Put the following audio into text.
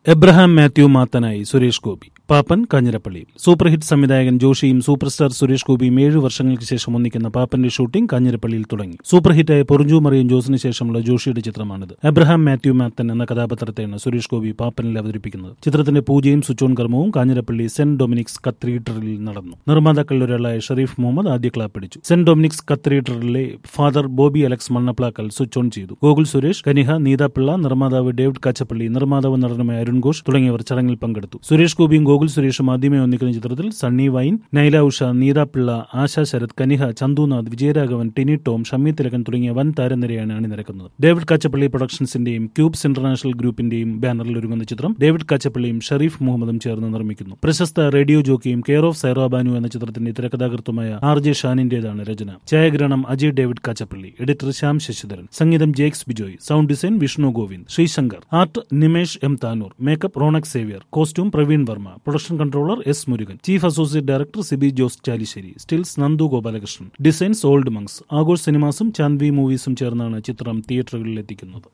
Abraham Mathew മാത്തനായി സുരേഷ് ഗോപി പാപ്പൻ കാഞ്ഞിരപ്പള്ളിയിൽ super hit സംവിധായകൻ ജോഷിയും സൂപ്പർ സ്റ്റാർ സുരേഷ് ഗോപിയും ഏഴു വർഷങ്ങൾക്ക് ശേഷം ഒന്നിക്കുന്ന പാപ്പന്റെ ഷൂട്ടിംഗ് കാഞ്ഞിരപ്പള്ളിയിൽ തുടങ്ങി സൂപ്പർ ഹിറ്റായ പൊറിഞ്ചു മറിയും ജോസിന് ശേഷമുള്ള ജോഷിയുടെ ചിത്രമാണിത് എബ്രഹാം മാത്യു മാത്തൻ എന്ന കഥാപാത്രത്തെയാണ് സുരേഷ് ഗോപി പാപ്പനിൽ അവതരിപ്പിക്കുന്നത് ചിത്രത്തിന്റെ പൂജയും സ്വിച്ച് ഓൺ കർമ്മവും കാഞ്ഞിരപ്പള്ളി സെന്റ് ഡൊമിനിക്സ് കത്തീഡ്രലിൽ നടന്നു നിർമ്മാതാക്കളിൽ ഒരാളായ ഷെറീഫ് മുഹമ്മദ് ആദ്യ ക്ലാപ്പ് പിടിച്ചു സെന്റ് ഡൊമിനിക്സ് കത്തീഡ്രലിലെ father Bobby Alex Mannaplakkal switch on ചെയ്തു ഗോകുൽ സുരേഷ് കനിഹ നീതാപിള്ള നിർമ്മാതാവ് ഡേവിഡ് കാച്ചപ്പള്ളി നിർമ്മാതാവ് നടനുമായ അരുൺ ഘോഷ് തുടങ്ങിയവർ ചടങ്ങിൽ പങ്കെടുത്തു സുരേഷ് ഗോപിയും ഗോകുൽ സുരേഷും ആദ്യമേ ഒന്നിക്കുന്ന ചിത്രത്തിൽ സണ്ണി വൈൻ നൈല ഉഷ നീതാപിള്ള ആശാ ശരത് കനിഹ ചന്തുനാഥ് വിജയരാഘവൻ ടിനി ടോം ഷമ്മി തിലകൻ തുടങ്ങിയ വൻ താരനിരയാണ് അണിനിരക്കുന്നത് ഡേവിഡ് കാച്ചപ്പള്ളി പ്രൊഡക്ഷൻസിന്റെയും ക്യൂബ്സ് ഇന്റർനാഷണൽ ഗ്രൂപ്പിന്റെയും ബാനറിൽ ഒരുങ്ങുന്ന ചിത്രം ഡേവിഡ് കാച്ചപ്പള്ളിയും ഷെറീഫ് മുഹമ്മദും ചേർന്ന് നിർമ്മിക്കുന്നു പ്രശസ്ത റേഡിയോ ജോക്കിയും കെയർ ഓഫ് സൈറാബാനു എന്ന ചിത്രത്തിന്റെ തിരക്കഥാകൃത്തുമായ ആർ ജെ ഷാനിന്റേതാണ് രചന ഛായാഗ്രഹണം അജയ് ഡേവിഡ് കാച്ചപ്പള്ളി എഡിറ്റർ ശ്യാം ശശിധരൻ സംഗീതം Jakes Bejoy sound design Vishnu Govind Sreesankar art Nimesh M Thanoor makeup Ronex Xavier costume Praveen Varma production controller S Murugan chief associate director Siby Jose Chalissery stills Nandu Gopalakrishnan designs old monks Aghosh സിനിമാസും ചാൻവി മൂവീസും ചേർന്നാണ് ചിത്രം തിയേറ്ററുകളിൽ എത്തിക്കുന്നത്